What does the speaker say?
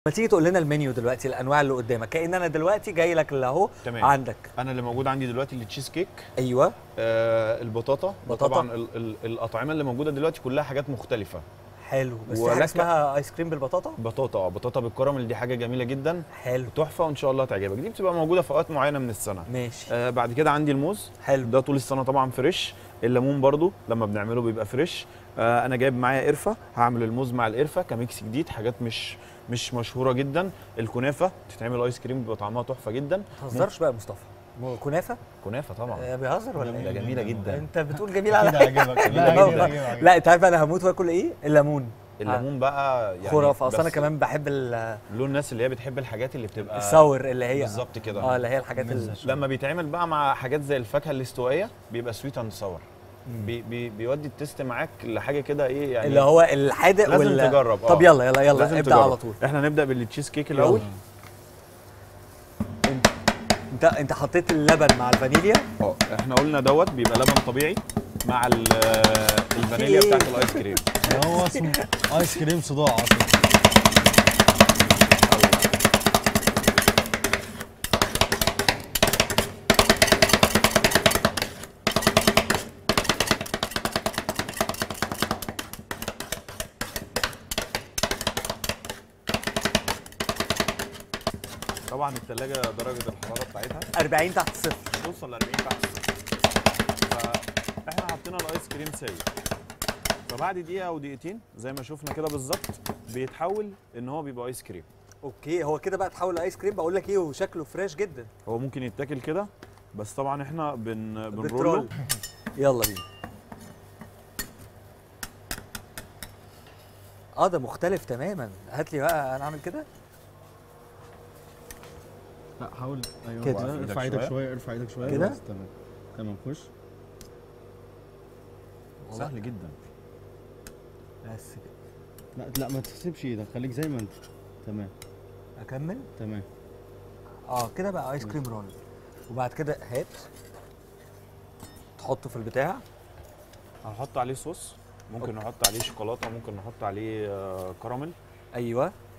ما تيجي تقول لنا المنيو دلوقتي الانواع اللي قدامك كأن انا دلوقتي جاي لك اللي اهو تمام. عندك انا اللي موجود عندي دلوقتي التشيز كيك ايوه آه البطاطا بطاطا. طبعا ال ال الاطعمه اللي موجوده دلوقتي كلها حاجات مختلفه حلو بس في ولك- حاجه اسمها ايس كريم بالبطاطا بطاطا اه بطاطا بالكراميل دي حاجه جميله جدا حلو تحفه وان شاء الله تعجبك دي بتبقى موجوده في اوقات معينه من السنه ماشي آه بعد كده عندي الموز حلو ده طول السنه طبعا فريش الليمون برضو لما بنعمله بيبقى فريش آه انا جايب معايا قرفه هعمل الموز مع القرفه كميكس جديد حاجات مش مش مشهوره جدا الكنافه تتعمل ايس كريم بيبقى طعمها تحفه جدا ما تهزرش بقى يا مصطفى مو- كنافه كنافه طبعا آه، بيهزر ولا ده ايه جميله جدا انت بتقول جميل على كده عجبك لا, لا هو- لا انت عارف انا هموت واكل ايه الليمون الليمون بقى يعني خرافه اصل انا بس كمان بحب ال- له الناس اللي هي بتحب الحاجات اللي بتبقى الساور اللي هي بالظبط كده اه اللي هي الحاجات ال- لما بيتعمل بقى مع حاجات زي الفاكهه الاستوائيه بيبقى سويت اند ساور بي بي بيودي التست معاك لحاجه كده ايه يعني اللي هو الحادق لازم وال... تجرب، آه. طب يلا يلا يلا لازم ابدا تجرب. على طول احنا نبدا بالتشيز كيك الاول انت انت حطيت اللبن مع الفانيليا اه احنا قلنا دوت بيبقى لبن طبيعي مع ال- الفانيليا إيه؟ بتاعت الايس كريم هو اسمه ايس كريم صداع اصلا طبعا الثلاجه درجه الحراره بتاعتها 40 تحت الصفر توصل ل 40 تحت فاحنا حطينا الايس كريم سايب فبعد دقيقه او دقيقتين زي ما شفنا كده بالظبط بيتحول ان هو بيبقى ايس كريم اوكي هو كده بقى اتحول لايس كريم بقول لك ايه وشكله فريش جدا هو ممكن يتاكل كده بس طبعا احنا بن بنروله بترول يلا بينا اه ده مختلف تماما هات لي بقى انا اعمل كده لا حاول ايوه كده. كده ارفع إيدك ايدك شوية. شويه ارفع ايدك شويه كده؟ بس تمام تمام خش سهل جدا بس كده لا لا ما تسيبش ايدك خليك زي ما انت تمام اكمل تمام اه كده بقى ايس كريم رول وبعد كده هات تحطه في البتاع هنحط عليه صوص ممكن نحط عليه شوكولاته ممكن نحط عليه آه، كراميل ايوه